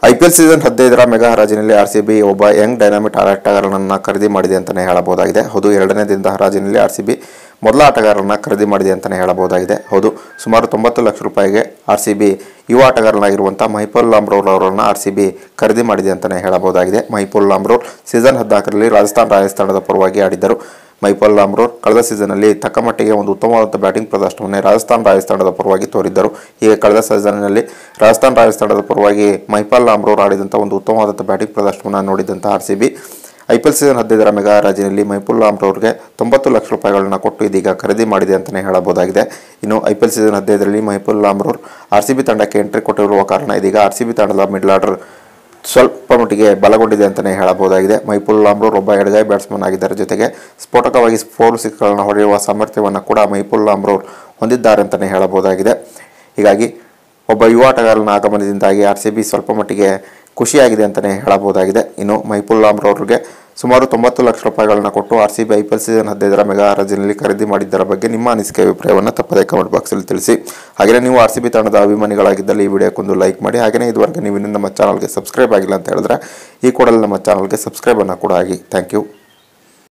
IPL season ಹದಿನೈದರ mega ಹರಾಜಿನಲ್ಲಿ RCB ಒಬ್ಬ ಯಂಗ್ ಡೈನಾಮಿಕ್ ಆಟಗಾರನನ್ನು ಖರೀದಿ ಮಾಡಿದೆ ಅಂತಲೇ ಹೇಳಬಹುದಾಗಿದೆ ಹೌದು ಎರಡನೇ ದಿನದ ಹರಾಜಿನಲ್ಲಿ ಆರ್ಸಿಬಿ ಮೊದಲ ಆಟಗಾರರನ್ನ ಖರೀದಿ ಮಾಡಿದೆ ಅಂತಲೇ ಹೇಳಬಹುದಾಗಿದೆ ಹೌದು ಸುಮಾರು ತೊಂಬತ್ತು ಲಕ್ಷ ರೂಪಾಯಿಗೆ ಆರ್ಸಿಬಿ ಯುವ ಆಟಗಾರನಾಗಿರುವಂಥ ಮಹಿಪುಲ್ ಲಾಮ್ರೋರ್ ಅವರನ್ನು ಆರ್ಸಿಬಿ ಖರೀದಿ ಮಾಡಿದೆ ಅಂತಲೇ ಹೇಳಬಹುದಾಗಿದೆ ಮಹಿಪುಲ್ ಲಾಮ್ರೋರ್ ಸೀಸನ್ ಹದಿನಾಲ್ಕರಲ್ಲಿ ರಾಜಸ್ಥಾನ್ ರಾಯಲ್ಸ್ ತಂಡದ ಪರವಾಗಿ ಆಡಿದ್ದರು ಮೈಪಲ್ ಲಾಮ್ರೋರ್ ಕಳೆದ ಸೀಸನ್ನಲ್ಲಿ ತಕ್ಕ ಮಟ್ಟಿಗೆ ಒಂದು ಉತ್ತಮವಾದ ಬ್ಯಾಟಿಂಗ್ ಪ್ರದರ್ಶನವನ್ನೇ ರಾಜಸ್ಥಾನ್ ರಾಯಲ್ಸ್ ತಂಡದ ಪರವಾಗಿ ತೋರಿದ್ದರು ಹೀಗೆ ಕಳೆದ ಸೀಸನ್ನಲ್ಲಿ ರಾಜಸ್ಥಾನ್ ರಾಯಲ್ಸ್ ತಂಡದ ಪರವಾಗಿ ಮೈಪಾಲ್ ಲಾಮ್ರೋರ್ ಆಡಿದಂಥ ಒಂದು ಉತ್ತಮವಾದಂಥ ಬ್ಯಾಟಿಂಗ್ ಪ್ರದರ್ಶನವನ್ನು ನೋಡಿದಂಥ R C B I P L season ಹದಿನೈದರ ಮೆಗಾ ರಾಜಿನಲ್ಲಿ ಮೈಪುಲ್ ಲಾಮ್ರೋರ್ಗೆ ತೊಂಬತ್ತು ಲಕ್ಷ ರೂಪಾಯಿಗಳನ್ನು ಕೊಟ್ಟು ಇದೀಗ ಖರೀದಿ ಮಾಡಿದೆ ಅಂತಲೇ ಹೇಳಬಹುದಾಗಿದೆ ಇನ್ನು ಐ ಪಿ ಎಲ್ ಸೀಸನ್ ಹದಿನೈದರಲ್ಲಿ Mahipal Lomror R C B ತಂಡಕ್ಕೆ ಎಂಟ್ರಿ ಕೊಟ್ಟಿರುವ ಕಾರಣ ಇದೀಗ ಆರ್ ಸಿ ಬಿ ತಂಡದ ಮಿಡ್ಲ್ ಆರ್ಡರ್ ಸ್ವಲ್ಪ ಮಟ್ಟಿಗೆ ಬಲಗೊಂಡಿದೆ ಅಂತಲೇ ಹೇಳಬಹುದಾಗಿದೆ ಮೈಪುಲ್ ಲಾಮ್ರೋರ್ ಒಬ್ಬ ಎಡಗೈ ಬ್ಯಾಟ್ಸ್ಮನ್ ಆಗಿದ್ದಾರೆ ಜೊತೆಗೆ ಸ್ಫೋಟಕವಾಗಿ ಫೋರ್ ಸಿಕ್ಸ್ಗಳನ್ನು ಹೊಡೆಯುವ ಸಾಮರ್ಥ್ಯವನ್ನು ಕೂಡ ಮೈಪುಲ್ ಲಾಮ್ರೋರ್ ಹೊಂದಿದ್ದಾರೆ ಅಂತಲೇ ಹೇಳಬಹುದಾಗಿದೆ ಹೀಗಾಗಿ ಒಬ್ಬ ಯುವ ಆಟಗಾರನ ಆಗಮನದಿಂದಾಗಿ ಆರ್ ಸಿ ಬಿ ಸ್ವಲ್ಪ ಮಟ್ಟಿಗೆ ಖುಷಿಯಾಗಿದೆ ಅಂತಲೇ ಹೇಳಬಹುದಾಗಿದೆ ಇನ್ನು ಮೈಪುಲ್ ಲಾಮ್ರೋರ್ಗೆ ಸುಮಾರು ತೊಂಬತ್ತು ಲಕ್ಷ ರೂಪಾಯಿಗಳನ್ನು ಕೊಟ್ಟು R C B I P L season ಹದಿನೈದರ ಮೆಗಾ ಹರಾಜಿನಲ್ಲಿ ಖರೀದಿ ಮಾಡಿದ್ದರ ಬಗ್ಗೆ ನಿಮ್ಮ ಅನಿಸಿಕೆ ಅಭಿಪ್ರಾಯವನ್ನು ತಪ್ಪದೇ ಕಮೆಂಟ್ ಬಾಕ್ಸಲ್ಲಿ ತಿಳಿಸಿ ಹಾಗೆಯೇ ನೀವು ಆರ್ ಸಿ ಬಿ ತಂಡದ ಅಭಿಮಾನಿಗಳಾಗಿದ್ದಲ್ಲಿ ಈ ವಿಡಿಯೋಕ್ಕೊಂದು ಲೈಕ್ ಮಾಡಿ ಹಾಗೆಯೇ ಇದುವರೆಗೆ ನೀವು ಇನ್ನೂ ನಮ್ಮ ಚಾನಲ್ಗೆ ಸಬ್ಸ್ಕ್ರೈಬ್ ಆಗಿಲ್ಲ ಅಂತ ಹೇಳಿದ್ರೆ ಈ ಕೂಡಲೇ ನಮ್ಮ ಚಾನಲ್ಗೆ ಸಬ್ಸ್ಕ್ರೈಬನ್ನು ಕೂಡ ಆಗಿ ಥ್ಯಾಂಕ್ ಯು